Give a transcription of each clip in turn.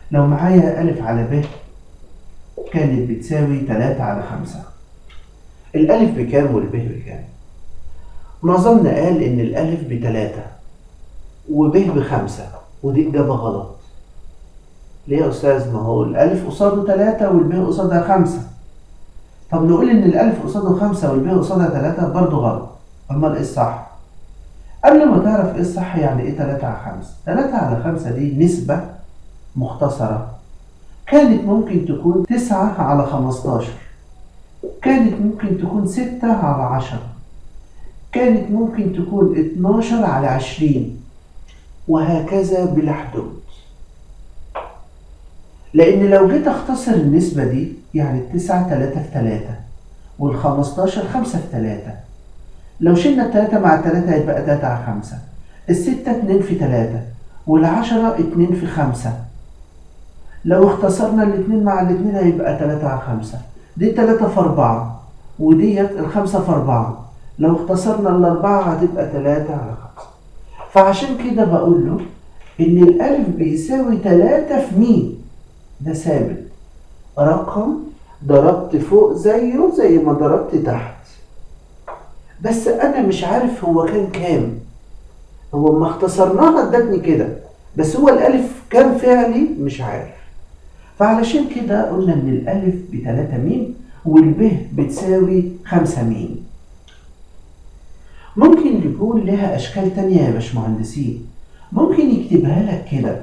لو معايا ألف على ب كانت بتساوي تلاتة على خمسة الألف بكام والب بكام؟ معظمنا قال إن الألف بتلاتة وب بخمسة ودي إجابة غلط ليه يا أستاذ؟ ما هو الألف قصاده تلاتة والب قصادها خمسة طب نقول إن الألف قصاده خمسة والب قصادها تلاتة برضه غلط أمال إيه الصح؟ قبل ما تعرف إيه الصح يعني إيه تلاتة على خمسة؟ تلاتة على خمسة دي نسبة مختصرة كانت ممكن تكون تسعة على خمستاشر كانت ممكن تكون ستة على عشرة كانت ممكن تكون اتناشر على عشرين وهكذا بلا حدود لأن لو جيت أختصر النسبة دي يعني التسعة تلاتة في تلاتة والخمستاشر خمسة في تلاتة لو شلنا التلاتة مع التلاتة هيبقى تلاتة على خمسة الستة اتنين في تلاتة والعشرة اتنين في خمسة لو اختصرنا الاتنين مع الاتنين هيبقى تلاتة على خمسة دي تلاتة في أربعة وديت الخمسة في أربعة لو اختصرنا الأربعة هتبقى تلاتة على خمسة فعشان كده بقول له إن الألف بيساوي تلاتة في مين ده ثابت رقم ضربت فوق زيه زي ما ضربت تحت بس أنا مش عارف هو كان كام هو ما اختصرناها ادتني كده بس هو الألف كام فعلي مش عارف فعلشان كده قلنا إن الألف بتلاتة ميم والب بتساوي خمسة ميم ممكن يكون لها أشكال تانية يا باشمهندسين ممكن يكتبها لك كده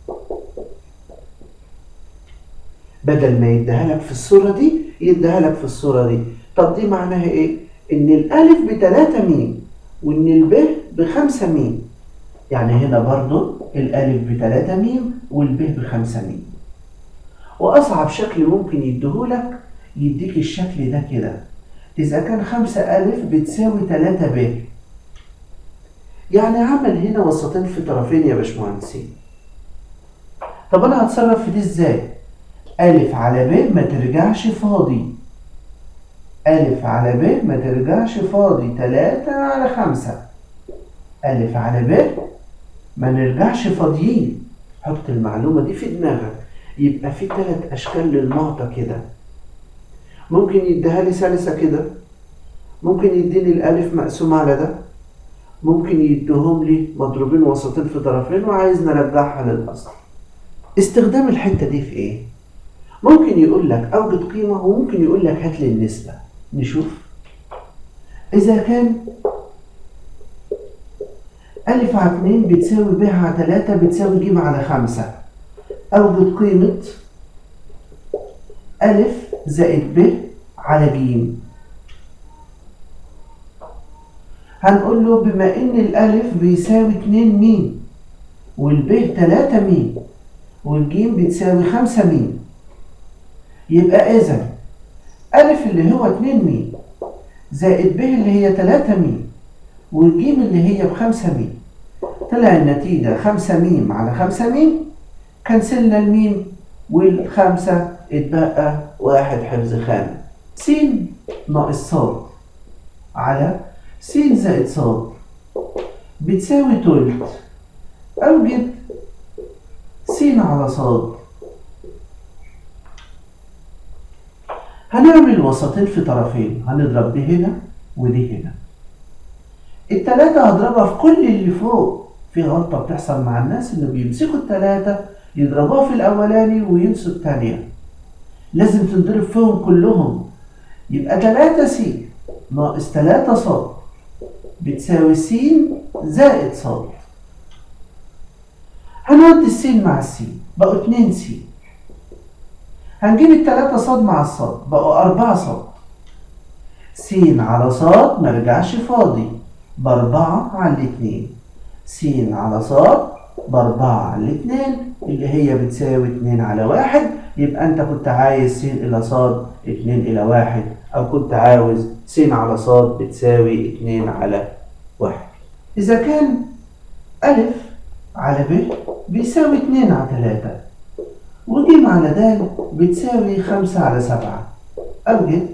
بدل ما يديها لك في الصورة دي يديها لك في الصورة دي طب دي معناها إيه؟ إن الألف بتلاتة ميم وإن الب بخمسة ميم يعني هنا برضو الألف بتلاتة ميم والب بخمسة ميم وأصعب شكل ممكن يديهولك يديك الشكل ده كده إذا كان خمسة ألف بتساوي تلاتة ب يعني عمل هنا وسطين في طرفين يا باشمهندسين طب أنا هتصرف في دي إزاي؟ ألف على ب ما ترجعش فاضي ألف على ب ما ترجعش فاضي تلاتة على خمسة ألف على ب ما نرجعش فاضيين حط المعلومة دي في دماغك يبقى في تلات أشكال للنقطة كده ممكن يديها لي سلسة كده ممكن يديني الألف مقسوم على ده ممكن يديهم لي مضروبين وسطين في طرفين وعايز نرجعها للأصل استخدام الحتة دي في إيه؟ ممكن يقول لك أوجد قيمة وممكن يقول لك هات لي النسبة نشوف إذا كان ألف على اتنين بتساوي ب على تلاتة بتساوي ج على خمسة أوجد قيمة ألف زائد ب على ج هنقول له بما إن الألف بيساوي اتنين ميم والب تلاتة ميم والجيم بتساوي خمسة ميم يبقى إذا ألف اللي هو اتنين ميم زائد ب اللي هي تلاتة ميم والجيم اللي هي بخمسة ميم طلع النتيجة خمسة ميم على خمسة ميم كنسلنا الميم والخمسة اتبقى واحد حفظ خانة س ناقص ص على س زائد ص بتساوي تلت أوجد س على ص هنعمل وسطين في طرفين هنضرب دي هنا ودي هنا التلاتة هضربها في كل اللي فوق في غلطة بتحصل مع الناس إنه بيمسكوا التلاتة يضربوها في الأولاني وينسوا التانية لازم تنضرب فيهم كلهم يبقى تلاتة س ناقص تلاتة ص بتساوي س زائد ص هنودي السين مع السين بقوا اتنين س هنجيب التلاتة ص مع الصاد بقوا أربعة ص س على ص مرجعش فاضي بأربعة على الاتنين س على ص بأربعة على الاتنين اللي هي بتساوي اتنين على واحد يبقى أنت كنت عايز س إلى ص اتنين إلى واحد أو كنت عاوز س على ص بتساوي اتنين على واحد إذا كان ألف على ب بيساوي اتنين على تلاتة وج على د بتساوي خمسة على سبعة أوجد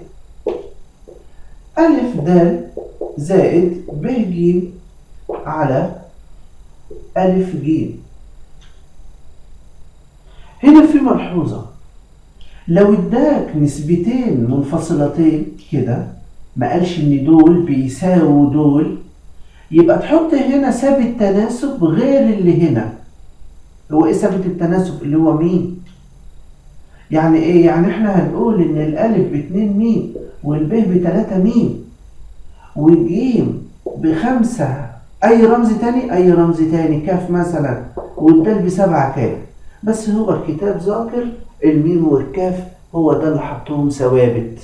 ألف د زائد ب ج على ألف ج هنا في ملحوظة لو اداك نسبتين منفصلتين كده ما قالش ان دول بيساووا دول يبقى تحط هنا ثابت تناسب غير اللي هنا هو ايه ثابت التناسب اللي هو مين يعني ايه يعني احنا هنقول ان الالف باتنين ميم والب بتلاتة ميم والجيم بخمسة اي رمز تاني اي رمز تاني كاف مثلا والدال بسبعة كاف بس هو الكتاب ذاكر الميم والكاف هو ده اللي حطهم ثوابت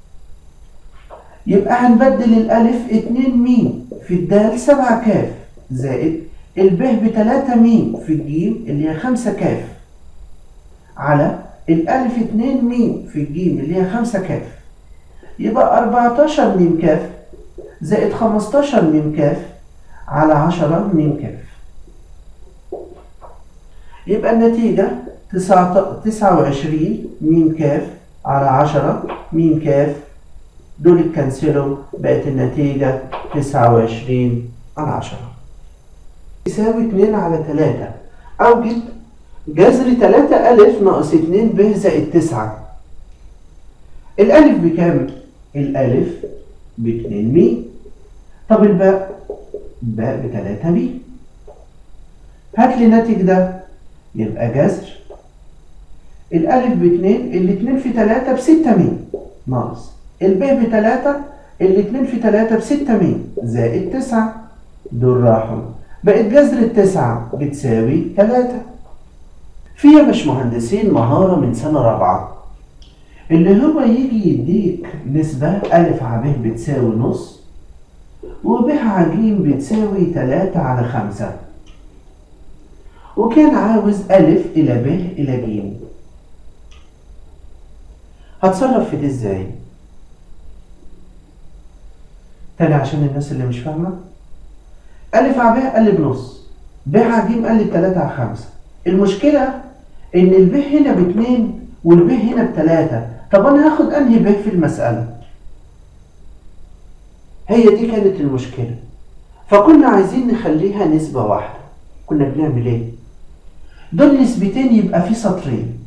يبقى هنبدل الالف اتنين ميم في الدال سبعة كاف زائد الب بتلاتة ميم في الجيم اللي هي خمسة كاف على الألف اتنين ميم في الجيم اللي هي خمسة كاف يبقى أربعتاشر ميم كاف زائد خمستاشر ميم كاف على عشرة ميم كاف يبقى النتيجة تسعة وعشرين ميم كاف على عشرة ميم كاف دول اتكنسلوا بقت النتيجة تسعة وعشرين على عشرة يساوي اتنين على تلاتة أوجد جذر تلاتة ألف ناقص اتنين ب زائد تسعة الألف بكام؟ الألف باتنين مي طب الباء؟ الباء بتلاتة مي هات لي ناتج ده يبقى جذر الألف باتنين الاتنين في تلاتة بستة مي ناقص الب بتلاتة الاتنين في تلاتة بستة مي زائد تسعة دول راحوا بقت جذر التسعة بتساوي تلاتة في يا باشمهندسين مهارة من سنة رابعة اللي هو يجي يديك نسبة ألف ع ب بتساوي نص وب ع ج بتساوي تلاتة على خمسة وكان عاوز ألف إلى ب إلى ج هتصرف في دي ازاي؟ تاني عشان الناس اللي مش فاهمة ألف ع ب قال بنص ب ع ج قال بتلاتة على خمسة المشكلة إن الب هنا باتنين والب هنا بتلاتة طب أنا هاخد أنهي ب في المسألة؟ هي دي كانت المشكلة فكنا عايزين نخليها نسبة واحدة كنا بنعمل إيه؟ دول نسبتين يبقى في سطرين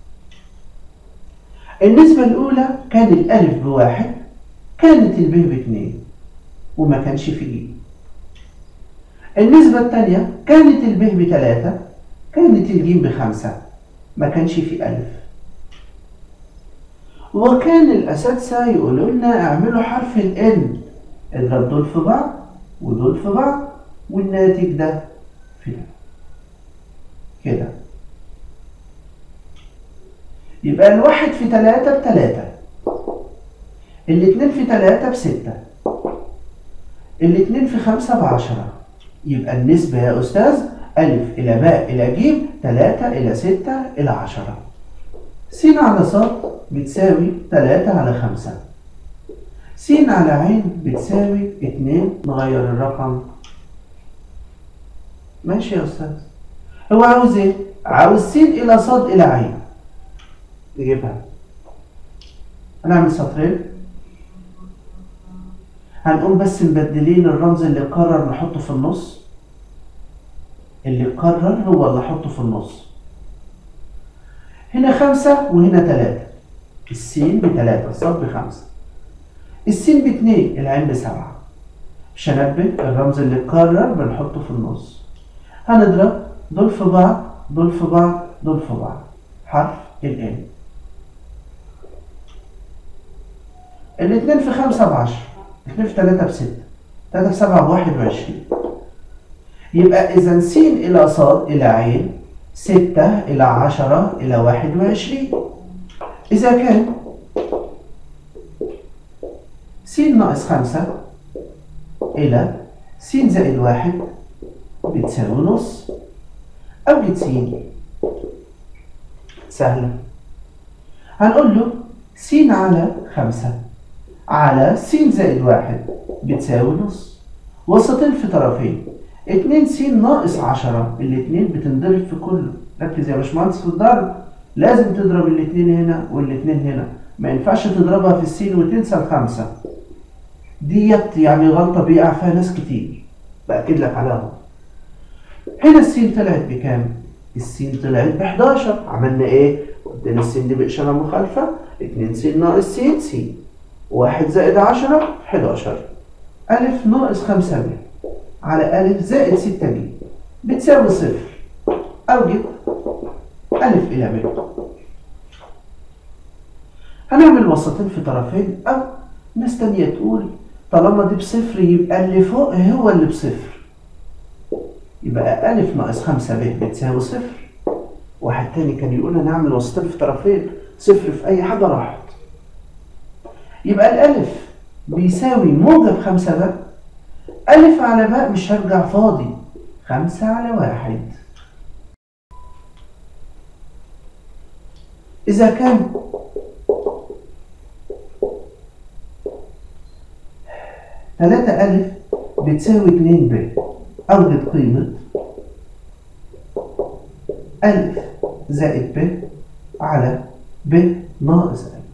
النسبة الأولى كان الألف بواحد كانت الب باتنين وما كانش في إيه النسبة الثانية كانت الب بتلاتة كانت الجيم بخمسة ما كانش في ألف وكان الأساتذة يقولوا لنا اعملوا حرف ال N اضرب دول في بعض ودول في بعض والناتج ده في ده كده يبقى الواحد في تلاتة بتلاتة الاتنين في تلاتة بستة الاتنين في خمسة بعشرة يبقى النسبة يا أستاذ ألف إلى باء إلى ج تلاتة إلى ستة إلى عشرة س على ص بتساوي تلاتة على خمسة س على عين بتساوي اتنين نغير الرقم ماشي يا أستاذ هو عاوز إيه؟ عاوز س إلى ص إلى عين نجيبها هنعمل سطرين هنقوم بس مبدلين الرمز اللي قرر نحطه في النص اللي قرر هو اللي احطه في النص هنا خمسة وهنا تلاتة السين بتلاتة الصاد بخمسة السين باتنين العين بسبعة مش هنبه الرمز اللي قرر بنحطه في النص هنضرب دول في بعض دول في بعض دول في بعض حرف ال N الاتنين في خمسة بعشرة اتنين في تلاتة بستة تلاتة في سبعة بواحد وعشرين يبقى إذا س إلى ص إلى عين ستة إلى عشرة إلى واحد وعشرين إذا كان س ناقص خمسة إلى س زائد واحد بتساوي نص أوجد س سهلة هنقول له س على خمسة على س زائد واحد بتساوي نص وسطين في طرفين اتنين س ناقص عشرة الاتنين بتنضرب في كله ركز يا باشمهندس في الضرب لازم تضرب الاتنين هنا والاتنين هنا ما ينفعش تضربها في السين وتنسى الخمسة ديت يعني غلطة بيقع فيها ناس كتير بأكد لك عليها هنا السين طلعت بكام؟ السين طلعت ب 11 عملنا ايه؟ ودينا السين دي بإشارة مخالفة 2 س ناقص س س 1 زائد 10 11 ألف ناقص 5 ب على ألف زائد 6 ب بتساوي صفر أوجد ألف إلى ب هنعمل وسطين في طرفين أو ناس تانية تقول طالما دي بصفر يبقى اللي فوق هو اللي بصفر يبقى ألف ناقص خمسة ب بتساوي صفر واحد تاني كان يقول أنا أعمل وسطين في طرفين صفر في أي حاجة راحت يبقى الألف بيساوي موجب خمسة ب ألف على باء مش هرجع فاضي خمسة على واحد إذا كان تلاتة ألف بتساوي اتنين ب أوجد قيمة ألف زائد ب على ب ناقص ألف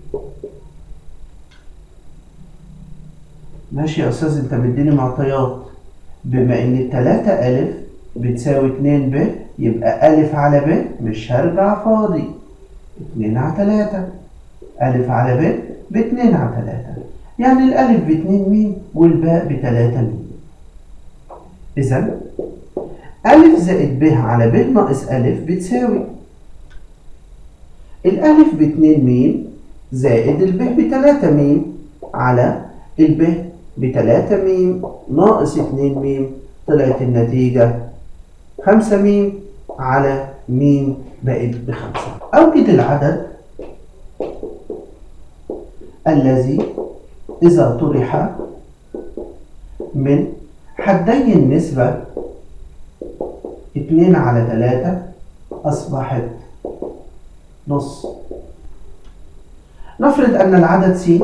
ماشي يا أستاذ أنت مديني معطيات بما إن التلاتة ألف بتساوي اتنين ب يبقى ألف على ب مش هرجع فاضي اتنين على تلاتة ألف على ب باتنين على تلاتة يعني الألف باتنين ميم والباء بتلاتة ميم إذا ألف زائد ب على ب ناقص ألف بتساوي الألف باتنين ميم زائد الب بتلاتة ميم على الب بتلاتة ميم ناقص اتنين ميم طلعت النتيجة خمسة ميم على ميم بقت بخمسة أوجد العدد الذي إذا طرح من حدي النسبة اتنين على تلاتة أصبحت نص نفرض أن العدد س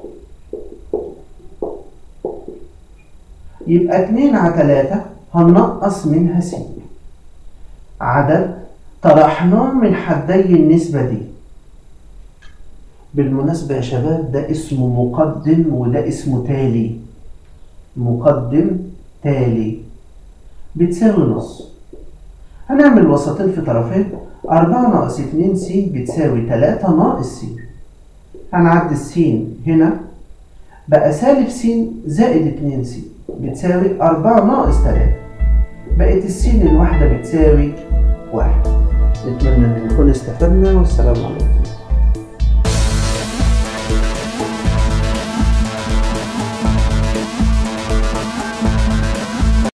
يبقى اتنين على تلاتة هننقص منها س عدد طرحناه من حدي النسبة دي بالمناسبة يا شباب ده اسمه مقدم وده اسمه تالي مقدم تالي بتساوي نص هنعمل وسطين في طرفين أربعة ناقص اتنين س بتساوي تلاتة ناقص س هنعدي السين هنا بقى سالب س زائد اتنين س بتساوي أربعة ناقص تلاتة بقت السين الواحدة بتساوي واحد نتمنى أن نكون استفدنا والسلام عليكم